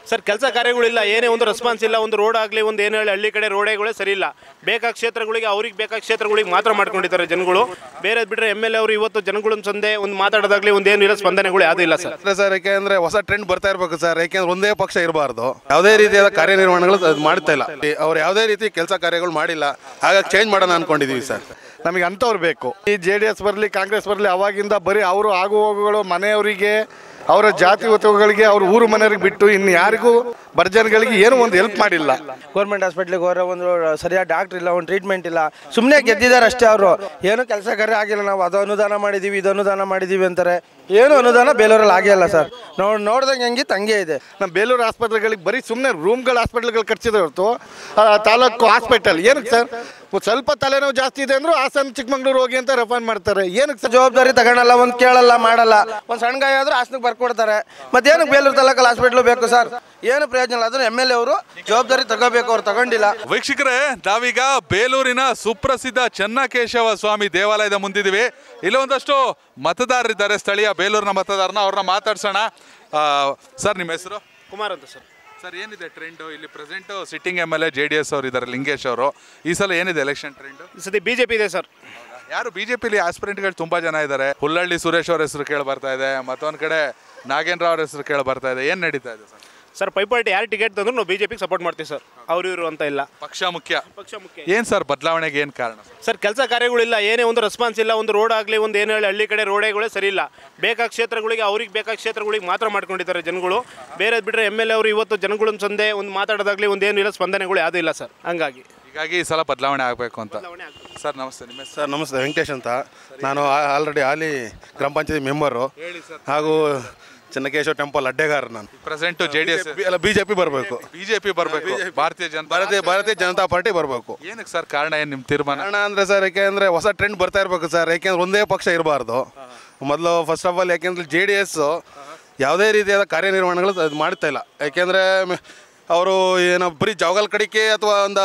Sir ಕೆಲಸ ಕಾರ್ಯಗಳಿಲ್ಲ ಏನೇ ಒಂದು ರೆಸ್ಪಾನ್ಸ್ ಇಲ್ಲ ಒಂದು ರೋಡ್ ಆಗಲಿ ಒಂದು ಏನು ಹೇಳಿ ಹಳ್ಳಿ ಕಡೆ ರೋಡೇಗಳೇ ಸರಿ ಇಲ್ಲ ಬೇಕಾದ ಕ್ಷೇತ್ರಗಳಿಗೆ ಅವ್ರಿಗೆ ಬೇಕಾದ ಕ್ಷೇತ್ರಗಳಿಗೆ ಮಾತ್ರ ಮಾಡ್ಕೊಂಡಿದ್ದಾರೆ ಜನಗಳು ಬೇರೆ ಬಿಟ್ಟರೆ ಎಮ್ ಎಲ್ ಎ ಅವರು ಇವತ್ತು ಜನಗಳ ಸಂದೆ ಒಂದು ಮಾತಾಡೋದಾಗ್ಲಿ ಒಂದು ಏನು ಇಲ್ಲ ಸ್ಪಂದನೆಗಳು ಯಾವುದೂ ಇಲ್ಲ ಸರ್ ಅದೇ ಸರ್ ಯಾಕೆಂದ್ರೆ ಹೊಸ ಟ್ರೆಂಡ್ ಬರ್ತಾ ಇರ್ಬೇಕು ಸರ್ ಯಾಕೆಂದ್ರೆ ಒಂದೇ ಪಕ್ಷ ಇರಬಾರ್ದು ಯಾವುದೇ ರೀತಿಯಾದ ಕಾರ್ಯನಿರ್ವಹಣೆಗಳು ಅದು ಮಾಡ್ತಾ ಇಲ್ಲ ಅವ್ರು ಯಾವುದೇ ರೀತಿ ಕೆಲಸ ಕಾರ್ಯಗಳು ಮಾಡಿಲ್ಲ ಹಾಗಾಗಿ ಚೇಂಜ್ ಮಾಡೋಣ ಅನ್ಕೊಂಡಿದೀವಿ ಸರ್ ನಮಗೆ ಅಂಥವ್ರು ಬೇಕು ಈ ಜೆ ಡಿ ಎಸ್ ಬರಲಿ ಕಾಂಗ್ರೆಸ್ ಬರಲಿ ಅವಾಗಿಂದ ಬರೀ ಅವರು ಆಗು ಹೋಗುಗಳು ಮನೆಯವರಿಗೆ ಅವರ ಜಾತಿ ಒತ್ತುಗಳಿಗೆ ಅವ್ರ ಊರು ಮನೆಯವ್ರಿಗೆ ಬಿಟ್ಟು ಇನ್ನು ಯಾರಿಗೂ ಬರ್ಜನ್ಗಳಿಗೆ ಏನೂ ಒಂದು ಹೆಲ್ಪ್ ಮಾಡಿಲ್ಲ ಗೌರ್ಮೆಂಟ್ ಹಾಸ್ಪಿಟ್ಲಿಗೆ ಹೋದ್ರೆ ಒಂದು ಸರಿಯಾದ ಡಾಕ್ಟ್ರ್ ಇಲ್ಲ ಒಂದು ಟ್ರೀಟ್ಮೆಂಟ್ ಇಲ್ಲ ಸುಮ್ಮನೆ ಗೆದ್ದಿದ್ದಾರೆ ಅಷ್ಟೇ ಅವರು ಏನು ಕೆಲಸ ಕಾರ್ಯ ಆಗಿಲ್ಲ ನಾವು ಅದು ಅನುದಾನ ಮಾಡಿದ್ದೀವಿ ಇದು ಅನುದಾನ ಮಾಡಿದ್ದೀವಿ ಅಂತಾರೆ ಏನು ಅನುದಾನ ಬೇಲೂರಲ್ಲಿ ಆಗೇ ಇಲ್ಲ ಸರ್ ನೋಡಿ ನೋಡ್ದಂಗೆ ಹೆಂಗಿತ್ತು ಹಂಗೆ ಇದೆ ನಮ್ಮ ಬೇಲೂರು ಆಸ್ಪತ್ರೆಗಳಿಗೆ ಬರೀ ಸುಮ್ಮನೆ ರೂಮ್ಗಳ ಹಾಸ್ಪಿಟ್ಲ್ಗಳು ಕಟ್ಸಿದೆ ಹೊರತು ಆ, ತಾಲೂಕು ಹಾಸ್ಪಿಟಲ್ ಏನಕ್ಕೆ ಸರ್ ಒಂದ್ ಸ್ವಲ್ಪ ತಲೆನೋವು ಜಾಸ್ತಿ ಇದೆ ಅಂದ್ರು ಹಾಸನ ಚಿಕ್ಕಮಂಗ್ಳೂರು ಹೋಗಿ ಅಂತ ರೆಫರ್ ಮಾಡ್ತಾರೆ ಏನಕ್ಕೆ ಸರ್ ಜವಾಬ್ದಾರಿ ತಗೊಳಲ್ಲ ಒಂದು ಕೇಳಲ್ಲ ಮಾಡಲ್ಲ ಒಂದು ಸಣ್ಣ ಗಾಯ ಆದ್ರೂ ಹಾಸನಕ್ಕೆ ಬರ್ಕೊಡ್ತಾರೆ ಮತ್ತೇನಕ್ಕೆ ಬೇಲೂರು ತಾಲೂಕಲ್ಲಿ ಹಾಸ್ಪಿಟ್ಲು ಬೇಕು ಸರ್ ಏನು ಪ್ರಯೋಜನ ಇಲ್ಲ ಅದನ್ನು ಎಮ್ ಎಲ್ ಎ ಅವರು ಜವಾಬ್ದಾರಿ ತಗೋಬೇಕು ಅವ್ರು ತಗೊಂಡಿಲ್ಲ ವೀಕ್ಷಕರೇ ನಾವೀಗ ಬೇಲೂರಿನ ಸುಪ್ರಸಿದ್ಧ ಚೆನ್ನಕೇಶವ ಸ್ವಾಮಿ ದೇವಾಲಯದ ಮುಂದಿದ್ದೀವಿ ಇಲ್ಲೊಂದಷ್ಟು ಮತದಾರರಿದ್ದಾರೆ ಸ್ಥಳೀಯ ಬೇಲೂರಿನ ಮತದಾರನ ಅವ್ರನ್ನ ಮಾತಾಡ್ಸೋಣ ಆ, ಸರ್ ನಿಮ್ಮ ಹೆಸರು ಕುಮಾರ್ ಅಂತ ಸರ್ ಸರ್ ಏನಿದೆ ಟ್ರೆಂಡು ಇಲ್ಲಿ present sitting M L A J D S ಅವರು ಇದ್ದಾರೆ ಲಿಂಗೇಶ್ ಅವರು ಈ ಸಲ ಏನಿದೆ ಎಲೆಕ್ಷನ್ ಟ್ರೆಂಡು ಈ ಸತಿ ಬಿ ಜೆ ಪಿ ಇದೆ ಸರ್ ಯಾರು ಬಿ ಜೆ ಪಿಲಿ ಆಸ್ಪಿರೆಂಟ್ಗಳು ತುಂಬ ಜನ ಇದ್ದಾರೆ ಹುಲ್ಲಳ್ಳಿ ಸುರೇಶ್ ಅವ್ರ ಹೆಸರು ಕೇಳಿ ಬರ್ತಾ ಇದೆ ಮತ್ತೊಂದು ಕಡೆ ನಾಗೇಂದ್ರ ಅವ್ರ ಹೆಸರು ಕೇಳಿ ಬರ್ತಾ ಇದೆ ಏನು ನಡೀತಾ ಇದೆ ಸರ್ ಸರ್ ಪೈಪಾಟಿ ಯಾರು ಟಿಕೆಟ್ ತಂದ್ರು ನಾವು ಬಿ ಜೆ ಪಿಗೆ ಸಪೋರ್ಟ್ ಮಾಡ್ತೀವಿ ಸರ್ ಅವ್ರು ಇವರು ಅಂತ ಇಲ್ಲ ಪಕ್ಷ ಮುಖ್ಯ ಪಕ್ಷ ಮುಖ್ಯ ಏನು ಸರ್ ಬದಲಾವಣೆಗೆ ಏನು ಕಾರಣ ಸರ್ ಸರ್ ಕೆಲಸ ಕಾರ್ಯಗಳಿಲ್ಲ ಏನೇ ಒಂದು ರೆಸ್ಪಾನ್ಸ್ ಇಲ್ಲ ಒಂದು ರೋಡ್ ಆಗಲಿ ಒಂದು ಏನು ಹೇಳಿ ಹಳ್ಳಿ ಕಡೆ ರೋಡೇಗಳೇ ಸರಿ ಇಲ್ಲ ಬೇಕಾದ ಕ್ಷೇತ್ರಗಳಿಗೆ ಅವ್ರಿಗೆ ಬೇಕಾದ ಕ್ಷೇತ್ರಗಳಿಗೆ ಮಾತ್ರ ಮಾಡ್ಕೊಂಡಿದ್ದಾರೆ ಜನಗಳು ಬೇರೆ ಬಿಟ್ಟರೆ ಎಮ್ ಎಲ್ ಎ ಅವರು ಇವತ್ತು ಜನಗಳ ಸಂದೆ ಒಂದು ಮಾತಾಡೋದಾಗ್ಲಿ ಒಂದು ಏನು ಇಲ್ಲ ಸ್ಪಂದನೆಗಳು ಯಾವುದೂ ಇಲ್ಲ ಸರ್ ಹಂಗಾಗಿ ಹೀಗಾಗಿ ಈ ಸಲ ಬದಲಾವಣೆ ಆಗಬೇಕು ಅಂತ ಸರ್ ನಮಸ್ತೆ ನಿಮ್ಮ ಹೆಸರು ಸರ್ ನಮಸ್ತೆ ವೆಂಕಟೇಶ್ ಅಂತ ನಾನು ಆಲ್ರೆಡಿ ಹಾಲಿ ಗ್ರಾಮ ಪಂಚಾಯತಿ ಮೆಂಬರು ಹಾಗೂ ಚೆನ್ನಕೇಶವ ಟೆಂಪಲ್ ಅಡ್ಡೆಗಾರ ನಾನು ಪ್ರೆಸೆಂಟ್ ಜೆ ಡಿ ಎಸ್ ಅಲ್ಲ ಬಿ ಜೆ ಪಿ ಬರಬೇಕು ಬಿಜೆಪಿ ಬರಬೇಕು ಭಾರತೀಯ ಜನತಾ ಭಾರತೀಯ ಭಾರತೀಯ ಜನತಾ ಪಾರ್ಟಿ ಬರಬೇಕು ಏನಕ್ಕೆ ಸರ್ ಕಾರಣ ಏನು ನಿಮ್ಮ ತೀರ್ಮಾನ ಕಾರಣ ಅಂದರೆ ಸರ್ ಯಾಕೆಂದರೆ ಹೊಸ ಟ್ರೆಂಡ್ ಬರ್ತಾ ಇರಬೇಕು ಸರ್ ಯಾಕೆಂದ್ರೆ ಒಂದೇ ಪಕ್ಷ ಇರಬಾರ್ದು ಮೊದಲು ಫಸ್ಟ್ ಆಫ್ ಆಲ್ ಯಾಕೆಂದ್ರೆ ಜೆ ಡಿ ಎಸ್ ಯಾವುದೇ ರೀತಿಯಾದ ಕಾರ್ಯನಿರ್ವಹಣೆಗಳು ಅದು ಮಾಡ್ತಾ ಇಲ್ಲ ಯಾಕೆಂದರೆ ಅವರು ಏನೋ ಬರೀ ಜಾವಗಲ್ ಕಡಿಕೆ ಅಥವಾ ಒಂದು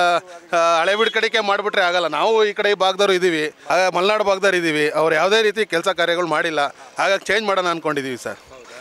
ಆ, ಹಳೆಬೀಡು ಕಡಿಕೆ ಮಾಡಿಬಿಟ್ರೆ ಆಗಲ್ಲ ನಾವು ಈ ಕಡೆ ಈ ಭಾಗದವ್ರು ಇದ್ದೀವಿ ಆಗ ಮಲೆನಾಡು ಭಾಗದವ್ರು ಇದ್ದೀವಿ ಅವ್ರು ಯಾವುದೇ ರೀತಿ ಕೆಲಸ ಕಾರ್ಯಗಳು ಮಾಡಿಲ್ಲ ಹಾಗಾಗಿ ಚೇಂಜ್ ಮಾಡೋಣ ಅಂದ್ಕೊಂಡಿದ್ದೀವಿ ಸರ್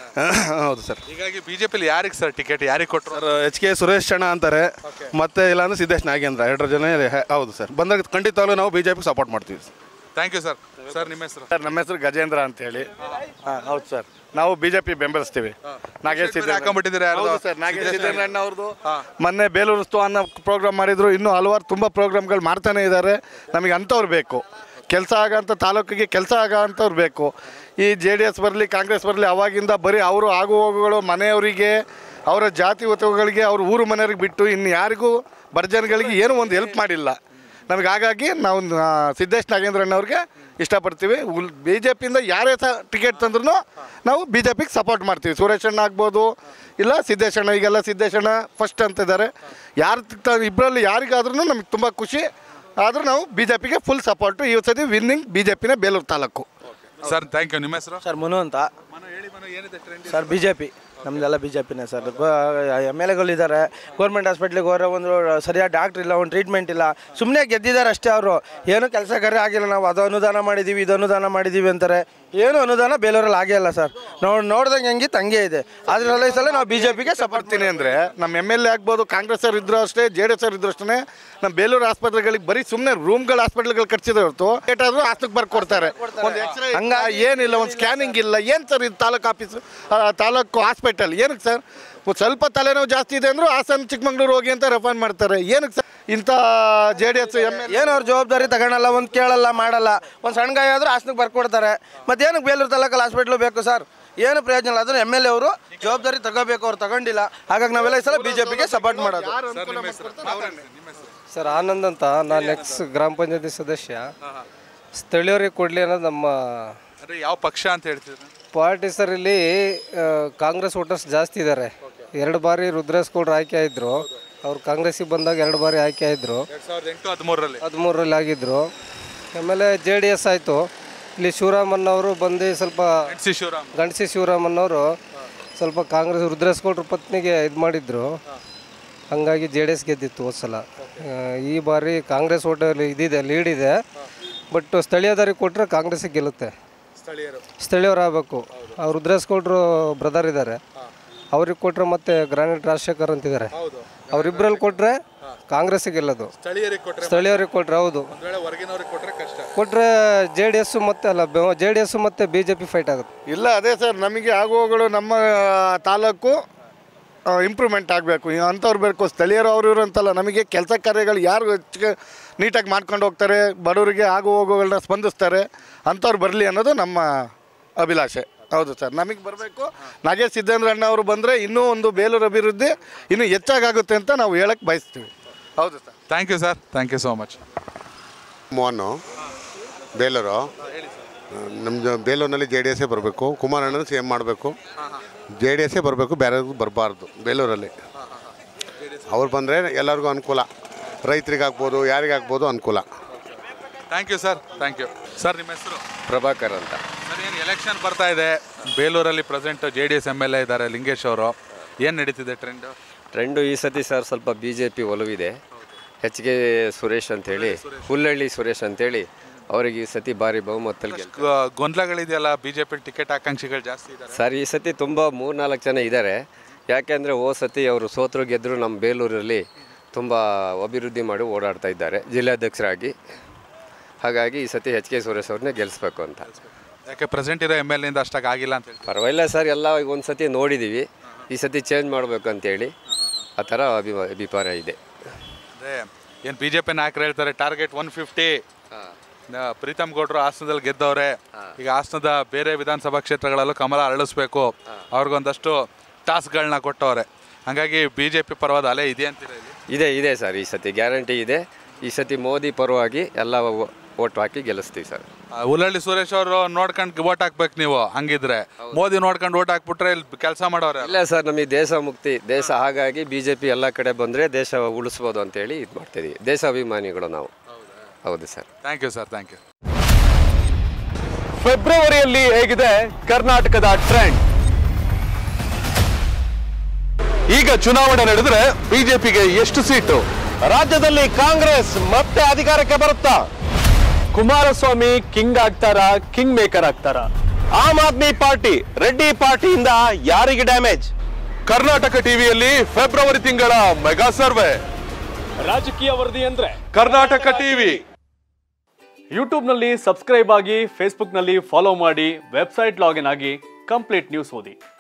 ಹೌದು ಸರ್ ಹೀಗಾಗಿ ಬಿಜೆಪಿಲಿ ಯಾರಿಗೆ ಸರ್ ಟಿಕೆಟ್ ಯಾರಿಗೆ ಕೊಟ್ಟರು ಸರ್ ಎಚ್ ಕೆ ಸುರೇಶ್ ಚಣ ಅಂತಾರೆ ಮತ್ತೆ ಇಲ್ಲಾಂದ್ರೆ ಸಿದ್ದೇಶ್ ನಾಗೇಂದ್ರ ಎರಡರ ಜನ ಹೆ- ಹೌದು ಸರ್ ಬಂದಾಗ ಖಂಡಿತವಾಗ್ಲೂ ನಾವು ಬಿ ಜೆ ಪಿ ಸಪೋರ್ಟ್ ಮಾಡ್ತೀವಿ ಥ್ಯಾಂಕ್ ಯು ಸರ್ ಸರ್ ನಿಮ್ಮ ಹೆಸರು ಸರ್ ನಮ್ಮ ಹೆಸರು ಗಜೇಂದ್ರ ಅಂತೇಳಿ ಹಾಂ ಹೌದು ಸರ್ ನಾವು ಬಿ ಜೆ ಪಿ ಬೆಂಬಲಿಸ್ತೀವಿ ನಾಗೇಶ್ ಬೇರೆ ಹಾಕೊಂಡ್ಬಿಟ್ಟಿದ್ದೀರಾ ಯಾರ್ದೋ? ಹೌದು ಸರ್ ನಾಗೇಶ್ ಸಿದ್ದರಾಮಯ್ಯ ಅವ್ರದ್ದು ಮೊನ್ನೆ ಬೇಲೂರು ಉತ್ಸವ ಅನ್ನೋ ಪ್ರೋಗ್ರಾಮ್ ಮಾಡಿದ್ರು ಇನ್ನೂ ಹಲವಾರು ತುಂಬ ಪ್ರೋಗ್ರಾಮ್ಗಳು ಮಾಡ್ತಾನೆ ಇದ್ದಾರೆ ನಮಗೆ ಅಂಥವ್ರು ಬೇಕು ಕೆಲಸ ಆಗೋಂಥ ತಾಲೂಕಿಗೆ ಕೆಲಸ ಆಗೋ ಅಂಥವ್ರು ಬೇಕು ಈ ಜೆ ಡಿ ಎಸ್ ಬರಲಿ ಕಾಂಗ್ರೆಸ್ ಬರಲಿ ಅವಾಗಿಂದ ಬರೀ ಅವರು ಆಗು ಹೋಗುಗಳು ಮನೆಯವರಿಗೆ ಅವರ ಜಾತಿ ಒತ್ತುಗಳಿಗೆ ಅವ್ರ ಊರು ಮನೆಯವ್ರಿಗೆ ಬಿಟ್ಟು ಇನ್ನು ಯಾರಿಗೂ ಬರ್ಜನ್ಗಳಿಗೆ ಏನೂ ಒಂದು ಹೆಲ್ಪ್ ಮಾಡಿಲ್ಲ ನಮಗೆ ಹಾಗಾಗಿ ನಾವು ಆ, ಸಿದ್ದೇಶ್ ನಾಗೇಂದ್ರಣ್ಣವ್ರಿಗೆ ಇಷ್ಟಪಡ್ತೀವಿ ಬಿ ಜೆ ಪಿಯಿಂದ ಯಾರೇ ಸಹ ಟಿಕೆಟ್ ತಂದ್ರೂ ನಾವು ಬಿ ಜೆ ಪಿಗೆ ಸಪೋರ್ಟ್ ಮಾಡ್ತೀವಿ ಸುರೇಶ್ ಅಣ್ಣ ಆಗ್ಬೋದು ಇಲ್ಲ ಸಿದ್ದೇಶಣ್ಣ ಈಗೆಲ್ಲ ಸಿದ್ದೇಶಣ್ಣ ಫಸ್ಟ್ ಅಂತಿದ್ದಾರೆ ಯಾರು ಇಬ್ಬರಲ್ಲಿ ಯಾರಿಗಾದ್ರೂ ನಮಗೆ ತುಂಬ ಖುಷಿ ಆದರೂ ನಾವು ಬಿ ಜೆ ಪಿಗೆ ಫುಲ್ ಸಪೋರ್ಟು ಈ ಸತಿ ವಿನ್ನಿಂಗ್ ಬಿ ಜೆ ಪಿನೇ Belur taluk sir thank you ನಿಮ್ಮ ಹೆಸರು ಸರ್ ಮುನು ಅಂತ ಹೇಳಿ ಮನು ಏನಿದೆ trend sir B J P ನಮ್ಮದೆಲ್ಲ ಬಿ ಜೆ ಪಿನೇ ಸರ್ ಎಮ್ ಎಲ್ ಎಗಳಿದ್ದಾರೆ ಗೌರ್ಮೆಂಟ್ ಹಾಸ್ಪಿಟ್ಲಿಗೆ ಹೋದ್ರೆ ಒಂದು ಸರಿಯಾದ ಡಾಕ್ಟ್ರ್ ಇಲ್ಲ ಒಂದು ಟ್ರೀಟ್ಮೆಂಟ್ ಇಲ್ಲ ಸುಮ್ಮನೆ ಗೆದ್ದಿದ್ದಾರೆ ಅಷ್ಟೇ ಅವರು ಏನು ಕೆಲಸ ಕಾರ್ಯ ಆಗಿಲ್ಲ ನಾವು ಅದು ಅನುದಾನ ಮಾಡಿದ್ದೀವಿ ಇದು ಅನುದಾನ ಮಾಡಿದ್ದೀವಿ ಅಂತಾರೆ ಏನು ಅನುದಾನ ಬೇಲೂರಲ್ಲಿ ಆಗೇ ಇಲ್ಲ ಸರ್ ನೋಡಿ ನೋಡ್ದಂಗೆ ಹೆಂಗಿತ್ತು ಹಂಗೆ ಇದೆ ಅದರಲ್ಲ ಈ ಸಲ ನಾವು ಬಿ ಜೆ ಪಿಗೆ ಸಪೋರ್ಟ್ ಬರ್ತೀನಿ ಅಂದರೆ ನಮ್ಮ ಎಮ್ ಎಲ್ ಎ ಆಗ್ಬೋದು ಕಾಂಗ್ರೆಸ್ ಅವ್ರು ಇದ್ರು ಅಷ್ಟೇ ಜೆ ಡಿ ಎಸ್ ಅವ್ರು ಇದ್ರು ಅಷ್ಟೇ ನಮ್ಮ ಬೇಲೂರು ಆಸ್ಪತ್ರೆಗಳಿಗೆ ಬರೀ ಸುಮ್ಮನೆ ರೂಮ್ಗಳ ಹಾಸ್ಪಿಟ್ಲ್ಗಳು ಕಟ್ಸಿದೆ ಹೊರತು ಏಟಾದರೂ ಆಸ್ತಿಗೆ ಬರ್ಕೊಡ್ತಾರೆ ಒಂದು ಎಕ್ಸ್ರೇ ಹಂಗ ಏನಿಲ್ಲ ಒಂದು ಸ್ಕ್ಯಾನಿಂಗ್ ಇಲ್ಲ ಏನು ಸರ್ ಇದು ತಾಲೂಕು ಆಫೀಸು ಆ, ತಾಲೂಕು ಹಾಸ್ಪಿಟಲ್ ಏನಕ್ಕೆ ಸರ್ ಒಂದು ಸ್ವಲ್ಪ ತಲೆನೋವು ಜಾಸ್ತಿ ಇದೆ ಅಂದರೂ ಹಾಸನ ಚಿಕ್ಕಮಂಗ್ಳೂರು ಹೋಗಿ ಅಂತ ರೆಫರ್ ಮಾಡ್ತಾರೆ ಏನಕ್ಕೆ ಸರ್ ಇಂಥ J D S M L ಏನು ಅವ್ರ ಜವಾಬ್ದಾರಿ ತಗೊಳಲ್ಲ ಒಂದು ಕೇಳಲ್ಲ ಮಾಡಲ್ಲ ಒಂದು ಸಣ್ಣ ಗಾಯ ಆದ್ರೂ ಹಾಸನಕ್ಕೆ ಬರ್ಕೊಡ್ತಾರೆ ಮತ್ತೇನಕ್ಕೆ ಬೇಲೂರು ತಾಲೂಕಲ್ಲಿ ಹಾಸ್ಪಿಟ್ಲು ಬೇಕು ಸರ್ ಏನು ಪ್ರಯೋಜನ ಇಲ್ಲ ಅದನ್ನು ಎಮ್ ಎಲ್ ಎ ಅವರು ಜವಾಬ್ದಾರಿ ತಗೋಬೇಕು ಅವ್ರು ತಗೊಂಡಿಲ್ಲ ಹಾಗಾಗಿ ನಾವೆಲ್ಲ ಈ ಸಲ ಬಿ ಜೆ ಪಿಗೆ ಸಪೋರ್ಟ್ ಮಾಡೋದು ಸರ್ ಆನಂದ್ ಅಂತ ನಾನು ಎಕ್ಸ್ ಗ್ರಾಮ ಪಂಚಾಯತಿ ಸದಸ್ಯ ಸ್ಥಳೀಯರಿಗೆ ಕೊಡಲಿ ಅನ್ನೋದು ನಮ್ಮ ಅಂದ್ರೆ ಯಾವ ಪಕ್ಷ ಅಂತ ಹೇಳ್ತಿದ್ರು ಪಾರ್ಟಿ ಸರ್ ಇಲ್ಲಿ ಆ, ಕಾಂಗ್ರೆಸ್ ವೋಟರ್ಸ್ ಜಾಸ್ತಿ ಇದ್ದಾರೆ ಎರಡು ಬಾರಿ ರುದ್ರೇಶ್ ಗೌಡ್ರು ಆಯ್ಕೆ ಆಯಿದ್ರು ಅವ್ರು ಕಾಂಗ್ರೆಸ್ಸಿಗೆ ಬಂದಾಗ ಎರಡು ಬಾರಿ ಆಯ್ಕೆ ಆಯಿದ್ರು ಎರಡ್ ಸಾವಿರದ ಎಂಟು ಹದಿಮೂರರಲ್ಲಿ ಹದಿಮೂರರಲ್ಲಿ ಆಗಿದ್ದರು ಆಮೇಲೆ ಜೆ ಡಿ ಎಸ್ ಆಯಿತು ಇಲ್ಲಿ ಶಿವರಾಮಣ್ಣವರು ಬಂದು ಸ್ವಲ್ಪ ಸಿ ಶಿವರಾಮ್ ಗಣಸಿ ಶಿವರಾಮಣ್ಣವರು ಸ್ವಲ್ಪ ಕಾಂಗ್ರೆಸ್ ರುದ್ರೇಶ್ ಗೌಡ್ರ ಪತ್ನಿಗೆ ಇದು ಮಾಡಿದ್ರು ಹಂಗಾಗಿ ಜೆ ಡಿ ಎಸ್ ಗೆದ್ದಿತ್ತು ಹೋದ ಸಲ ಆ, ಈ ಬಾರಿ ಕಾಂಗ್ರೆಸ್ ಓಟ ಇದಿದೆ ಲೀಡ್ ಇದೆ ಬಟ್ ಸ್ಥಳೀಯದವ್ರಿಗೆ ಕೊಟ್ಟರೆ ಕಾಂಗ್ರೆಸ್ಸಿಗೆ ಗೆಲ್ಲುತ್ತೆ ಸ್ಥಳೀಯರು ಸ್ಥಳೀಯರು ಆಗಬೇಕು ಅವ್ರು ರುದ್ರೇಶ್ ಗೌಡ್ರು ಬ್ರದರ್ ಇದ್ದಾರೆ ಅವ್ರಿಗೆ ಕೊಟ್ಟರೆ ಮತ್ತೆ ಗ್ರಾನೇಟ್ ರಾಜಶೇಖರ್ ಅಂತಿದ್ದಾರೆ ಅವರಿಬ್ಬರಲ್ಲಿ ಕೊಟ್ಟರೆ ಕಾಂಗ್ರೆಸ್ಸಿಗೆ ಗೆಲ್ಲೋದು ಸ್ಥಳೀಯರಿಗೆ ಕೊಟ್ರೆ ಸ್ಥಳೀಯರಿಗೆ ಕೊಟ್ಟರೆ ಹೌದು ಒಂದ್ ವೇಳೆ ಹೊರಗಿನವ್ರಿಗೆ ಕೊಟ್ರೆ ಕಷ್ಟ ಕೊಟ್ಟರೆ ಜೆ ಡಿ ಎಸ್ಸು ಮತ್ತೆ ಅಲ್ಲ ಜೆ ಡಿ ಎಸ್ಸು ಮತ್ತು ಬಿ ಜೆ ಪಿ ಫೈಟ್ ಆಗುತ್ತೆ ಇಲ್ಲ ಅದೇ ಸರ್ ನಮಗೆ ಆಗುವಗಳು ನಮ್ಮ ತಾಲೂಕು ಇಂಪ್ರೂವ್ಮೆಂಟ್ ಆಗಬೇಕು ಅಂಥವ್ರು ಬೇಕು ಸ್ಥಳೀಯರು ಅವರು ಇವರು ಅಂತಲ್ಲ ನಮಗೆ ಕೆಲಸ ಕಾರ್ಯಗಳು ಯಾರು ಹೆಚ್ಚಿಗೆ ನೀಟಾಗಿ ಮಾಡ್ಕೊಂಡು ಹೋಗ್ತಾರೆ ಬಡವರಿಗೆ ಆಗು ಹೋಗುಗಳನ್ನ ಸ್ಪಂದಿಸ್ತಾರೆ ಅಂಥವ್ರು ಬರಲಿ ಅನ್ನೋದು ನಮ್ಮ ಅಭಿಲಾಷೆ ಹೌದು ಸರ್ ನಮಗೆ ಬರಬೇಕು ನಾಗೇಶ್ ಸಿದ್ದೇಂದ್ರ ಅಣ್ಣ ಅವರು ಬಂದರೆ ಇನ್ನೂ ಒಂದು ಬೇಲೂರು ಅಭಿವೃದ್ಧಿ ಇನ್ನೂ ಹೆಚ್ಚಾಗುತ್ತೆ ಅಂತ ನಾವು ಹೇಳಕ್ಕೆ ಬಯಸ್ತೀವಿ ಹೌದು sir thank you sir thank you so much Mohan Belur ನಮ್ಮದು ಬೇಲೂರಿನಲ್ಲಿ ಜೆ ಡಿ ಎಸ್ಸೇ ಬರಬೇಕು ಕುಮಾರಣ್ಣನ ಸಿ ಎಮ್ ಮಾಡಬೇಕು ಜೆ ಡಿ ಎಸ್ಸೇ ಬರಬೇಕು ಬೇರೆ ಬರಬಾರ್ದು ಬೇಲೂರಲ್ಲಿ ಅವ್ರು ಬಂದರೆ ಎಲ್ಲರಿಗೂ ಅನುಕೂಲ ರೈತರಿಗಾಗ್ಬೋದು ಯಾರಿಗಾಗ್ಬೋದು ಅನುಕೂಲ thank you sir thank you sir ನಿಮ್ಮ ಹೆಸರು ಪ್ರಭಾಕರ್ ಅಂತ ಸರ್ ಏನು ಎಲೆಕ್ಷನ್ ಬರ್ತಾ ಇದೆ ಬೇಲೂರಲ್ಲಿ present J D S M L A ಇದ್ದಾರೆ ಲಿಂಗೇಶ್ ಅವರು ಏನು ನಡೀತಿದೆ ಟ್ರೆಂಡು ಟ್ರೆಂಡು ಈ ಸತಿ ಸರ್ ಸ್ವಲ್ಪ ಬಿ ಜೆ ಪಿ ಒಲವಿದೆ ಎಚ್ ಕೆ ಸುರೇಶ್ ಅಂತೇಳಿ ಹುಲ್ಲಳ್ಳಿ ಸುರೇಶ್ ಅಂತೇಳಿ ಅವರಿಗೆ ಈ ಸತಿ ಭಾರಿ ಬಹುಮತದಲ್ಲಿ ಗೆಲ್ ಗೊಂದಲಗಳಿದೆಯಲ್ಲ ಬಿ ಜೆ ಪಿ ಟಿಕೆಟ್ ಆಕಾಂಕ್ಷಿಗಳು ಜಾಸ್ತಿ ಇದ್ದಾರೆ ಸರ್ ಈ ಸತಿ ತುಂಬ ಮೂರ್ನಾಲ್ಕು ಜನ ಇದ್ದಾರೆ ಯಾಕೆಂದರೆ ಓ ಸತಿ ಅವರು ಸೋತರು ಗೆದ್ದರು ನಮ್ಮ ಬೇಲೂರಲ್ಲಿ ತುಂಬ ಅಭಿವೃದ್ಧಿ ಮಾಡಿ ಓಡಾಡ್ತಾ ಇದ್ದಾರೆ ಜಿಲ್ಲಾಧ್ಯಕ್ಷರಾಗಿ ಹಾಗಾಗಿ ಈ ಸತಿ ಎಚ್ ಕೆ ಸುರೇಶ್ ಅವ್ರನ್ನೇ ಗೆಲ್ಲಿಸ್ಬೇಕು ಅಂತ ಯಾಕೆ ಪ್ರೆಸೆಂಟ್ ಇರೋ ಎಮ್ ಎಲ್ ಇಂದ ಅಷ್ಟಾಗಿ ಆಗಿಲ್ಲ ಅಂತ ಹೇಳ್ತಾರೆ ಪರವಾಗಿಲ್ಲ ಸರ್ ಎಲ್ಲ ಒಂದು ಸತಿ ನೋಡಿದ್ದೀವಿ ಈ ಸತಿ ಚೇಂಜ್ ಮಾಡಬೇಕು ಅಂತೇಳಿ ಆ ಥರ ಅಭಿ ಅಭಿಪ್ರಾಯ ಇದೆ ಅದೇ ಏನು ಬಿ ಜೆ ಪಿ ನಾಯಕರು ಹೇಳ್ತಾರೆ ಟಾರ್ಗೆಟ್ ಒನ್ ಫಿಫ್ಟಿ ಪ್ರೀತಮ್ ಗೌಡ್ರು ಹಾಸನದಲ್ಲಿ ಗೆದ್ದವ್ರೆ ಈಗ ಹಾಸನದ ಬೇರೆ ವಿಧಾನಸಭಾ ಕ್ಷೇತ್ರಗಳಲ್ಲೂ ಕಮಲ ಅರಳಿಸ್ಬೇಕು ಅವ್ರಿಗೊಂದಷ್ಟು ಟಾಸ್ಕ್ಗಳನ್ನ ಕೊಟ್ಟವ್ರೆ ಹಾಗಾಗಿ ಬಿ ಜೆ ಪಿ ಪರವಾದ ಅಲೆ ಇದೆ ಅಂತೀರ ಇಲ್ಲಿ ಇದೆ ಇದೆ ಸರ್ ಈ ಸತಿ ಗ್ಯಾರಂಟಿ ಇದೆ ಈ ಸತಿ ಮೋದಿ ಪರವಾಗಿ ಎಲ್ಲ ಓಟ್ ಹಾಕಿ ಗೆಲ್ಲಿಸ್ತೀವಿ ಸರ್ ಆ, ಹುಲ್ಲಳ್ಳಿ ಸುರೇಶ್ ಅವರು ನೋಡ್ಕೊಂಡು ಓಟ್ ಹಾಕ್ಬೇಕು ನೀವು ಹಂಗಿದ್ರೆ ಮೋದಿ ನೋಡ್ಕೊಂಡು ಓಟ್ ಹಾಕ್ಬಿಟ್ರೆ ಇಲ್ಲಿ ಕೆಲಸ ಮಾಡೋರೆ ಇಲ್ಲ ಸರ್ ನಮಗೆ ದೇಶ ಮುಕ್ತಿ ದೇಶ ಹಾಗಾಗಿ ಬಿ ಜೆ ಪಿ ಎಲ್ಲ ಕಡೆ ಬಂದರೆ ದೇಶ ಉಳಿಸ್ಬೋದು ಅಂತೇಳಿ ಇದು ಮಾಡ್ತಿದ್ದೀವಿ ದೇಶ ಅಭಿಮಾನಿಗಳು ನಾವು ಹೌದು sir thank you sir thank you ಫೆಬ್ರವರಿಯಲ್ಲಿ ಹೇಗಿದೆ ಕರ್ನಾಟಕದ ಟ್ರೆಂಡ್ ಈಗ ಚುನಾವಣೆ ನಡೆದ್ರೆ ಬಿಜೆಪಿಗೆ ಎಷ್ಟು ಸೀಟು ರಾಜ್ಯದಲ್ಲಿ ಕಾಂಗ್ರೆಸ್ ಮತ್ತೆ ಅಧಿಕಾರಕ್ಕೆ ಬರುತ್ತಾ ಕುಮಾರಸ್ವಾಮಿ ಕಿಂಗ್ ಆಗ್ತಾರ ಕಿಂಗ್ ಮೇಕರ್ ಆಗ್ತಾರ ಆಮ್ ಆದ್ಮಿ ಪಾರ್ಟಿ ರೆಡ್ಡಿ ಪಾರ್ಟಿಯಿಂದ ಯಾರಿಗೆ ಡ್ಯಾಮೇಜ್ ಕರ್ನಾಟಕ ಟಿವಿಯಲ್ಲಿ ಫೆಬ್ರವರಿ ತಿಂಗಳ ಮೆಗಾ ಸರ್ವೆ ರಾಜಕೀಯ ವರದಿ ಅಂದ್ರೆ ಕರ್ನಾಟಕ ಟಿವಿ ಯೂಟ್ಯೂಬ್ನಲ್ಲಿ ಸಬ್ಸ್ಕ್ರೈಬ್ ಆಗಿ ಫೇಸ್ಬುಕ್ನಲ್ಲಿ ಫಾಲೋ ಮಾಡಿ ವೆಬ್ಸೈಟ್ ಲಾಗಿನ್ ಆಗಿ ಕಂಪ್ಲೀಟ್ ನ್ಯೂಸ್ ಓದಿ